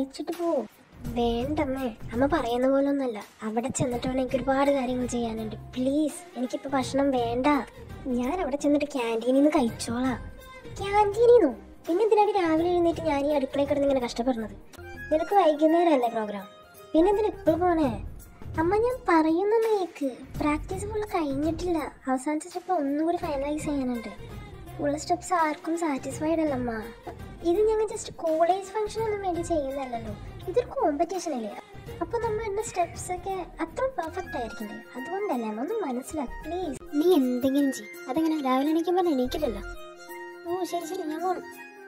കഴിച്ചിട്ട് പോ വേണ്ടമ്മേ അമ്മ പറയുന്ന പോലെ ഒന്നല്ല അവിടെ ചെന്നിട്ട് വേണം എനിക്ക് ഒരുപാട് കാര്യങ്ങൾ ചെയ്യാനുണ്ട് പ്ലീസ് എനിക്കിപ്പോൾ ഭക്ഷണം വേണ്ട ഞാൻ അവിടെ ചെന്നിട്ട് ക്യാൻറ്റീനിൽ നിന്ന് കഴിച്ചോളാം ക്യാൻറ്റീനിൽ നിന്നോ പിന്നെ എന്തിനാണ് രാവിലെ എഴുന്നേറ്റ് ഞാൻ ഈ അടുക്കളയിൽ കിടന്ന് ഇങ്ങനെ കഷ്ടപ്പെടുന്നത് നിനക്ക് വൈകുന്നേരമല്ലേ പ്രോഗ്രാം പിന്നെ എന്തിനാ ഇപ്പോൾ പോണേ അമ്മ ഞാൻ പറയുന്നൊന്ന് കേക്ക് പ്രാക്ടീസ് ഫുള്ള് കഴിഞ്ഞിട്ടില്ല അവസാനത്തെ സ്റ്റെപ്പ് ഒന്നുകൂടി ഫൈനലൈസ് ചെയ്യാനുണ്ട് ഉള്ള സ്റ്റെപ്സ് ആർക്കും സാറ്റിസ്ഫൈഡ് അല്ലമ്മ ഇത് ഞങ്ങൾ ജസ്റ്റ് കോളേജ് ഫംഗ്ഷൻ ഒന്നും വേണ്ടി ചെയ്യുന്നതല്ലല്ലോ ഇതൊരു കോമ്പറ്റീഷൻ അല്ലേ അപ്പൊ നമ്മൾ എന്റെ സ്റ്റെപ്സ് ഒക്കെ അത്ര പെർഫെക്റ്റ് ആയിരിക്കണ്ടേ അതുകൊണ്ടല്ലേ അമ്മ ഒന്ന് മനസ്സിലാക്കി പ്ലീസ് നീ എന്തെങ്കിലും ചെയ്യും അതെങ്ങനെ രാവിലെ എണീക്കുമ്പോൾ എണീക്കില്ലല്ലോ ഓ ശരി ശരി ഞാൻ പോണം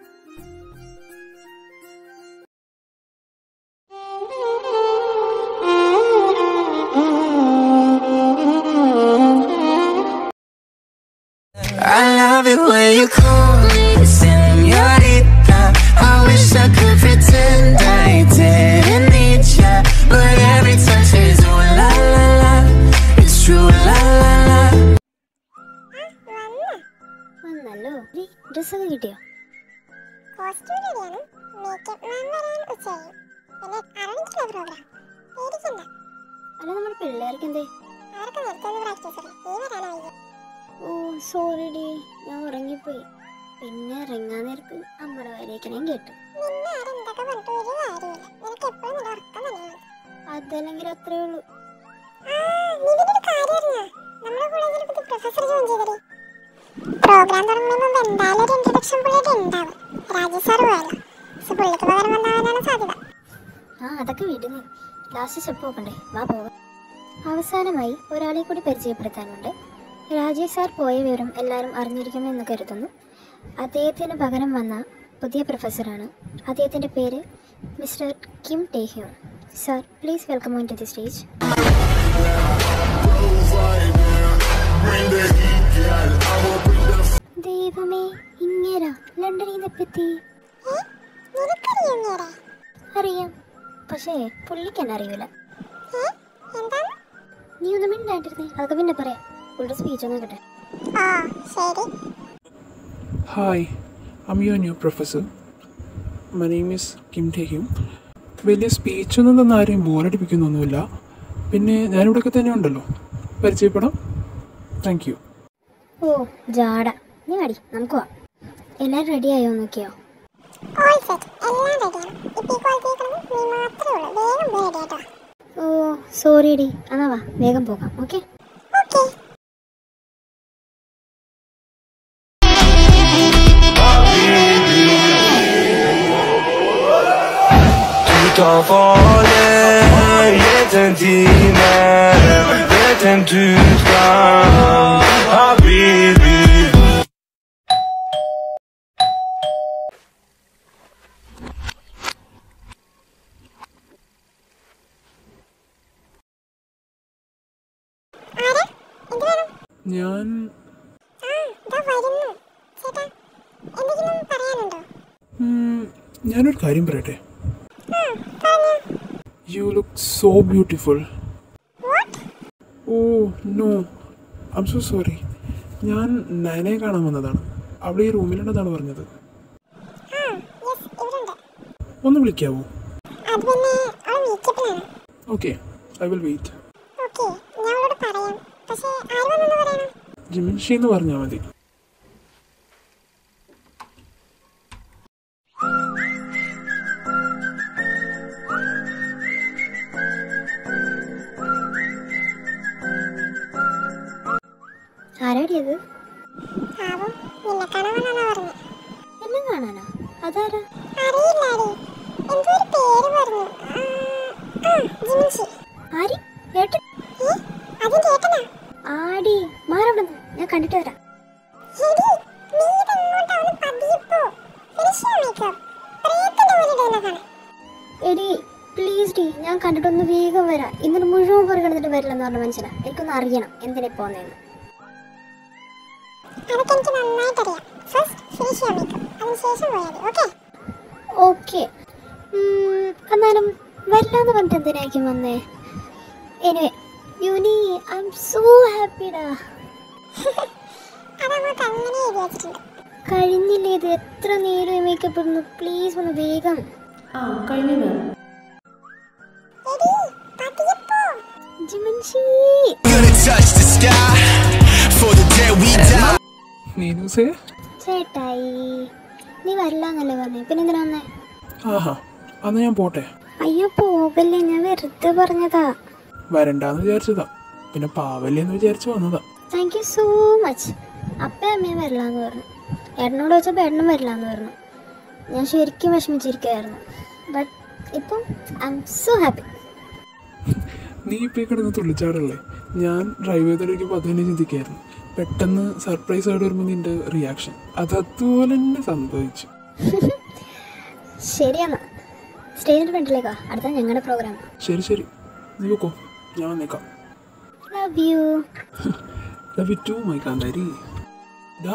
I love it when you call me señorita. I wish I could pretend I didn't need ya, but every touch is ooh la la la. It's true la la la. വന്നല്ലോ ഡ്രസ്സൊക്കെ കിട്ടിയോ കോസ്റ്റ്യൂം റെഡിയാണ് makeup man വരാൻ ഉച്ചയായി പിന്നെ അരണിക്കില്ല programme പേടിക്കണ്ട അല്ല നമ്മുടെ പിള്ളേർക്ക് എന്തേ അവർക്ക് നേരത്തെ ഒന്ന് പ്രാക്ടീസ് ചെയ്യും നീ വരാനായി ഓ സോറി ഡി ഞാൻ ഉറങ്ങിപ്പോയി പിന്നെ ഇറങ്ങാൻ നേരത്ത് അമ്മയുടെ വരേക്കണേം കേട്ടു നിന്നെ ആരും എന്തൊക്കെ പറഞ്ഞിട്ട് ഒരു കാര്യമില്ല നിനക്ക് എപ്പോഴും നിന്റെ ഉറക്കം തന്നെയാണ് അതല്ലെങ്കിൽ അത്രേ ഉള്ളൂ ആ നീ ഇതിന്റെ ഒരു കാര്യം അറിഞ്ഞാ നമ്മുടെ കോളേജിൽ പുതിയ പ്രൊഫസർ ജോയിൻ ചെയ്തടി പ്രോഗ്രാം തുടങ്ങുന്നതിന് മുമ്പ് എന്തായാലും ഒരു ഇൻട്രൊഡക്ഷൻ പുള്ളിയുടെ ഉണ്ടാവും രാജേഷ് സാർ പോയല്ലോ പക്ഷെ പുള്ളിക്ക് പകരം വന്നാവാനാണ് സാധ്യത ആ അതൊക്കെ വിടുന്നു ലാസ്റ്റ് സ്റ്റെപ്പ് നോക്കണ്ടേ വാ പോവാം അവസാനമായി ഒരാളെ കൂടി പരിചയപ്പെടുത്താനുണ്ട് രാജേഷ് സാർ പോയ വിവരം എല്ലാവരും അറിഞ്ഞിരിക്കുമെന്ന് കരുതുന്നു അദ്ദേഹത്തിന് പകരം വന്ന പുതിയ പ്രൊഫസറാണ് അദ്ദേഹത്തിൻ്റെ പേര് mister Kim Taehyung sir please welcome on to the stage ദൈവമേ ഇങ്ങേരാ ലണ്ടനിൽ നിന്ന് എത്തി ഏ നിനക്കറിയോ ഇങ്ങേരെ അറിയാം പക്ഷേ പുള്ളിക്ക് എന്നെ അറിയില്ല ഏ എന്താണ് നീ ഒന്നും മിണ്ടാണ്ടിരുന്നേ അതൊക്കെ പിന്നെ പറയാം പുള്ളിയുടെ സ്പീച്ച് ഒന്ന് കേട്ടെ ആ ശരി Hi, I'm your new professor. My name is Kim Tae-hyun. വലിയ സ്പീച്ചൊന്നും തന്ന ആരെയും ബോറടിപ്പിക്കുന്നൊന്നുമില്ല പിന്നെ ഞാനിവിടെയൊക്കെ തന്നെ ഉണ്ടല്ലോ പരിചയപ്പെടാം താങ്ക് യു ഓ ജാട നീ മടി നമുക്ക് പോവാം എല്ലാവരും റെഡി ആയോ നോക്കിയോ ഓൾ സെറ്റ് എല്ലാം റെഡിയാണ് ഇപ്പൊ ഈ ക്വാളിറ്റി നീ മാത്രമേ ഉള്ളൂ വേഗം പോയി റെഡി ആട്ടോ ഓ സോറി ഡി എന്നാ വാ വേഗം പോകാം okay okay Tutto volle, jeden Tag, jeden Tag, Habibi. ആരാ എന്ത് വേണം ഞാൻ ആ ഇതാ വരുന്നു ചേട്ടാ എന്തെങ്കിലും പറയാനുണ്ടോ ഉം, ഞാനൊരു കാര്യം പറയട്ടെ ആ പറഞ്ഞോ you look so beautiful what oh no I'm so sorry ഞാൻ നയനയെ കാണാൻ വന്നതാണ് അവിടെ ഈ റൂമിലുണ്ടെന്നാണ് പറഞ്ഞത് ആ യെസ് ഇവിടുണ്ട് ഒന്ന് വിളിക്കാവോ അത് പിന്നെ അവൾ മീക്കപ്പിലാണ് okay I will wait okay ഞാൻ അവളോട് പറയാം പക്ഷേ ആര് വന്നെന്ന് പറയണം ജിമിൻഷി എന്ന് പറഞ്ഞാൽ മതി ആരാടി അത് ആവും നിന്നെ കാണാൻ വന്നാ പറഞ്ഞത് എന്നെ കാണാനാ അതാരാ അറിയില്ലാടി എന്തോ ഒരു പേര് പറഞ്ഞു ആ, ആ ജിമിൻഷി ആരി ഏട്ടൻ ഏ അതിന്റെ ഏട്ടനാ ആടി മാറവിടെ ഞാൻ കണ്ടിട്ട് വരാം എടി നീ ഇതെങ്ങോട്ടാണ് പതിയിപ്പോ ഫിനിഷ് മേക്കപ്പ് പ്രേതത്തിന്റെ പോലെ ഇടുന്ന കാണാൻ എടി പ്ലീസ് ഡി ഞാൻ കണ്ടിട്ടൊന്ന് വേഗം വരാം ഇന്നലെ മുഴുവൻ പുറകെ കിടന്നിട്ട് വരില്ലെന്ന് പറഞ്ഞ മനുഷ്യനാ എനിക്കൊന്ന് അറിയണം എന്തിനാ പോന്നേന്ന് അതൊക്കെ എനിക്ക് നന്നായിട്ട് അറിയാം ഫസ്റ്റ് ഫിനിഷ് മേക്കപ്പ് അതിനുശേഷം പോയാൽ മതി ഓക്കെ ഓക്കെ എന്നാലും വരില്ലാന്ന് പറഞ്ഞിട്ട് എന്തിനായിരിക്കും വന്നേ എനിവേ യൂനി ഐ എം സോ ഹാപ്പിഡാ അതങ്ങോട്ട് അങ്ങനെ എഴുതി വെച്ചിട്ടുണ്ട് കഴിഞ്ഞില്ലേ ഇത് എത്ര നേരം മേക്കപ്പ് ഇടുന്നു പ്ലീസ് ഒന്ന് വേഗം ആ കഴിഞ്ഞു മാം മഞ്ചി Gonna touch the sky for the day we die. നീനൂസേ ചേട്ടായി നീ വരില്ലാന്നല്ലേ പറഞ്ഞേ പിന്നെ എന്തിനാ വന്നേ ആഹാ അന്ന് ഞാൻ പോട്ടെ അയ്യോ പോകല്ലേ ഞാൻ വെറുതെ പറഞ്ഞതാ വരണ്ടാന്ന് വിചാരിച്ചതാ പിന്നെ പാവല്ലേന്ന് വിചാരിച്ചു വന്നതാ താങ്ക് യു സോ മച്ച് അപ്പ അമ്മയും വരില്ലാന്ന് പറഞ്ഞു ഏട്ടനോട് ചോദിച്ചപ്പോൾ ഏട്ടനും വരില്ലാന്ന് പറഞ്ഞു ഞാൻ ശരിക്കും വിഷമിച്ചിരിക്കുകയായിരുന്നു ബട്ട് ഇപ്പം ഐ എം സോ ഹാപ്പി നീ ഇപ്പൊ ഈ കിടന്ന് തുള്ളിച്ചാടല്ലേ ഞാൻ ഡ്രൈവ് ചെയ്തിരിക്കുമ്പോൾ അത് തന്നെ ചിന്തിക്കായിരുന്നു പെട്ടെന്ന് സർപ്രൈസ് ആയിട്ട് വരുമ്പോൾ നിന്റെ റിയാക്ഷൻ അത് അതുപോലെ തന്നെ സംഭവിച്ചു ശരിയെന്നാ സ്റ്റേജിൻ്റെ ഫ്രണ്ടിലേക്കാ അടുത്ത ഞങ്ങളുടെ പ്രോഗ്രാം ശരി ശരി നീ വെക്കോ ഞാൻ വന്നേക്കാം love you love too my കാന്താരി ഡാ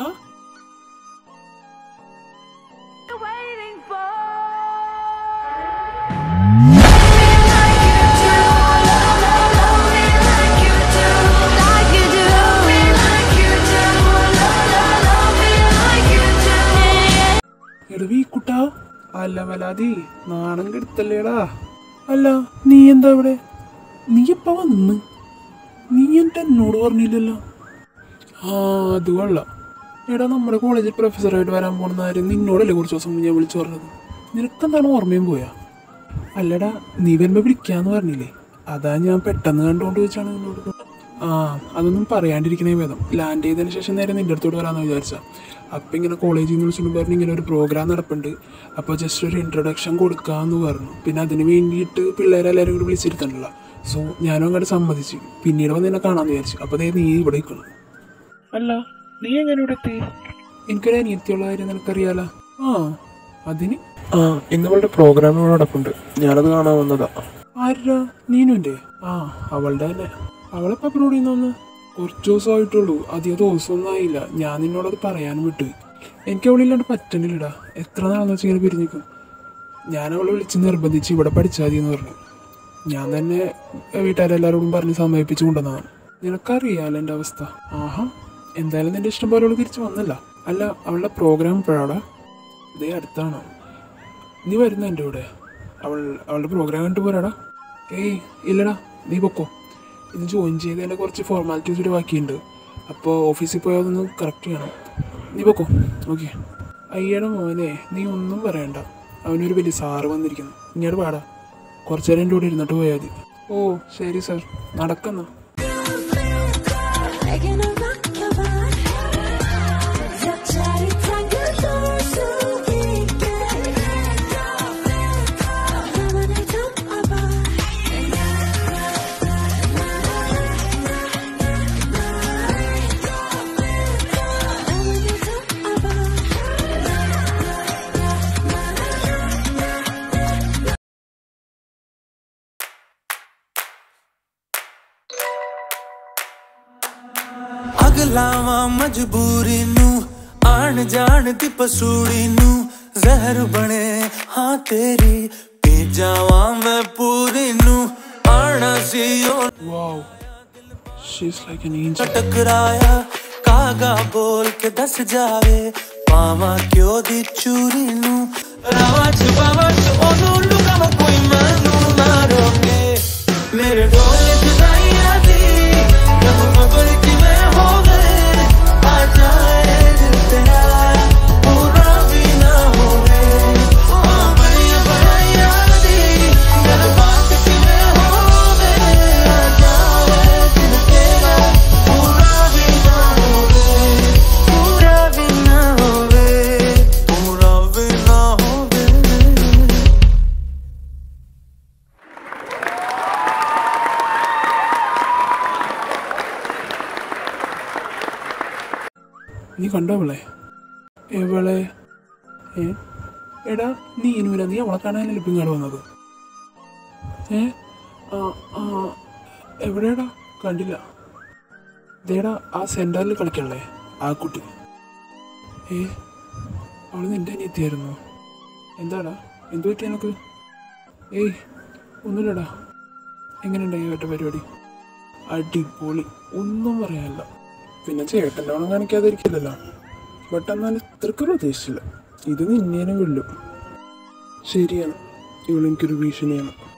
എടാ കുട്ടാ അല്ല വലാതി നാണം കെടുത്തല്ലേടാ അല്ല നീ എന്താ ഇവിടെ നീ എപ്പ വന്ന് നീ എൻ്റെ എന്നോട് പറഞ്ഞില്ലല്ലോ ആ അത് കൊള്ളാം എടാ നമ്മുടെ കോളേജിൽ പ്രൊഫസറായിട്ട് വരാൻ പോകുന്ന കാര്യം നിന്നോടല്ലേ കുറച്ച് ദിവസം മുന്നേ വിളിച്ചു പറഞ്ഞത് നിനക്കെന്താണ് ഓർമ്മയും പോയാ അല്ലടാ നീ വരുമ്പോ വിളിക്കാന്ന് പറഞ്ഞില്ലേ അതാ ഞാൻ പെട്ടെന്ന് കണ്ടുകൊണ്ട് വെച്ചാണ് നിന്നോട് ആ അതൊന്നും പറയാണ്ടിരിക്കണേ ഭേദം ലാൻഡ് ചെയ്തതിന് ശേഷം നേരെ നിന്റെ അടുത്തോട്ട് വരാമെന്ന് വിചാരിച്ച അപ്പം ഇങ്ങനെ കോളേജിൽ നിന്ന് വിളിച്ചിട്ട് പറഞ്ഞു ഇങ്ങനെ ഒരു പ്രോഗ്രാം നടപ്പുണ്ട് അപ്പോൾ ജസ്റ്റ് ഒരു ഇൻട്രൊഡക്ഷൻ കൊടുക്കാമെന്ന് പറഞ്ഞു പിന്നെ അതിന് വേണ്ടിയിട്ട് പിള്ളേരെല്ലാവരും കൂടി വിളിച്ചിരുത്തണ്ടല്ലോ സോ ഞാനും അങ്ങോട്ട് സമ്മതിച്ചു പിന്നീട് വന്ന് എന്നെ കാണാമെന്ന് വിചാരിച്ചു അപ്പോൾ അതേ നീ ഇവിടെ നിൽക്കണം അല്ല നീ എങ്ങനെ ഇവിടെ എത്തി എനിക്കൊരു അനിയത്തിയുള്ള കാര്യം നിനക്കറിയാലോ ആ അതിന് ആ ഇന്നവളുടെ പ്രോഗ്രാം ഇവിടെ നടപ്പുണ്ട് ഞാനത് കാണാൻ വന്നതാ ആരാ നീനുന്റെ ആ അവളുടെ തന്നെ അവളിപ്പോ അപ്ലോഡ് ചെയ്യുന്ന കുറച്ച് ദിവസമായിട്ടുള്ളൂ അധികം ദിവസമൊന്നും ആയില്ല ഞാൻ നിന്നോടത് പറയാനും വിട്ടു എനിക്ക് അവളില്ലാണ്ട് പറ്റണില്ലടാ എത്ര നാളെന്ന് വെച്ചാൽ ഇങ്ങനെ പിരിഞ്ഞിക്കും ഞാൻ അവളെ വിളിച്ച് നിർബന്ധിച്ച് ഇവിടെ പഠിച്ചാൽ മതി എന്ന് പറഞ്ഞു ഞാൻ തന്നെ വീട്ടുകാരെല്ലാവരോടും പറഞ്ഞ് സമയിപ്പിച്ച് കൊണ്ടുവന്നതാണ് നിനക്കറിയാലോ എൻ്റെ അവസ്ഥ ആഹാ എന്തായാലും നിന്റെ ഇഷ്ടം പോലെ അവള് തിരിച്ചു വന്നല്ല അല്ല അവളുടെ പ്രോഗ്രാം ഇപ്പോഴാടാ ഇതേ അടുത്താണോ നീ വരുന്ന എൻ്റെ കൂടെ അവൾ അവളുടെ പ്രോഗ്രാം കണ്ടു പോരാടാ ഏയ് ഇല്ലടാ നീ പൊക്കോ ഇത് ജോയിൻ ചെയ്തതിൻ്റെ കുറച്ച് ഫോർമാലിറ്റീസ് ഒരു ബാക്കിയുണ്ട് അപ്പോൾ ഓഫീസിൽ പോയാൽ അതൊന്ന് കറക്റ്റ് ചെയ്യണം നീ പൊക്കോ ഓക്കെ അയ്യയുടെ മോനെ നീ ഒന്നും പറയണ്ട അവനൊരു വലിയ സാറ് വന്നിരിക്കുന്നു ഇങ്ങോട്ട് പാടാ കുറച്ചു നേരം എൻ്റെ കൂടെ ഇരുന്നിട്ട് പോയാൽ മതി ഓ ശരി സാർ നടക്കുന്ന ਅਗਲਾਵਾਂ ਮਜਬੂਰੀ ਨੂੰ ਆਣ ਜਾਣ ਦੀ ਪਸੂੜੀ ਨੂੰ ਜ਼ਹਿਰ ਬਣੇ ਹਾਂ ਤੇਰੀ ਪੀ ਜਾਵਾਂ ਮੈਂ ਪੂਰੀ ਨੂੰ ਆਣਾ ਸੀ ਉਹ wow she's like an angel ਟਕਰਾਇਆ ਕਾਗਾ ਬੋਲ ਕੇ ਦੱਸ ਜਾਵੇ ਪਾਵਾਂ ਕਿਉਂ ਦੀ ਚੂਰੀ ਨੂੰ ਰਾਵਾਂ ਚ ਬਾਵਾਂ ਚ ਉਹਨੂੰ ਲੁਕਾਵਾਂ ਕੋਈ ਮੈਨੂੰ ਨਾ ਰੋਕੇ ਮੇਰੇ ਢੋਲੇ ਜੁਦਾਈਆਂ ਦੀ ਕਬ ਖਬਰ ਕਿਵੇਂ ਹੋਵੇ ਆ ਜਾਏ ਦਿਲ ਤੇਰਾ ਪੂਰਾ ਵੀ ਨਾ ਹੋਵੇ ਆ ਬੜੀਆਂ ਬੜਾਈਆਂ ਦੀ ਜਦ ਬਾਤ ਕਿਵੇਂ ਹੋਵੇ ਆ ਜਾਏ ਦਿਲ ਤੇਰਾ ਪੂਰਾ ਵੀ ਨਾ ਹੋਵੇ ਪੂਰਾ ਵੀ ਨਾ ਹੋਵੇ ਪੂਰਾ ਵੀ ਨਾ ਹੋਵੇ നീ കണ്ടോ അവളെ എവളെ ഏ എടാ നീ ഇനുവില നീ അവളെ കാണാനല്ലേ ഇപ്പം ഇങ്ങോട്ട് വന്നത് ഏ ആ ആ എവിടെയാടാ കണ്ടില്ല ദേടാ ആ സെൻറ്ററിൽ കളിക്കണല്ലേ ആ കുട്ടി ഏ അവൾ നിന്റെ അനിയത്തിയായിരുന്നു എന്താടാ എന്തു പറ്റി എനക്ക് ഏയ് ഒന്നുമില്ലടാ എങ്ങനെയുണ്ടായി കേട്ട പരിപാടി അടിപൊളി ഒന്നും പറയാനില്ല പിന്നെ ചേട്ടൻ്റെ ഓണം കാണിക്കാതിരിക്കില്ലല്ലോ ബട്ട് എന്നാൽ ഇത്രക്ക് പ്രതീക്ഷിച്ചില്ല ഇത് നിന്നേനും കൊല്ലും ശരിയാണ് ഇവളെനിക്കൊരു ഭീഷണിയാണ്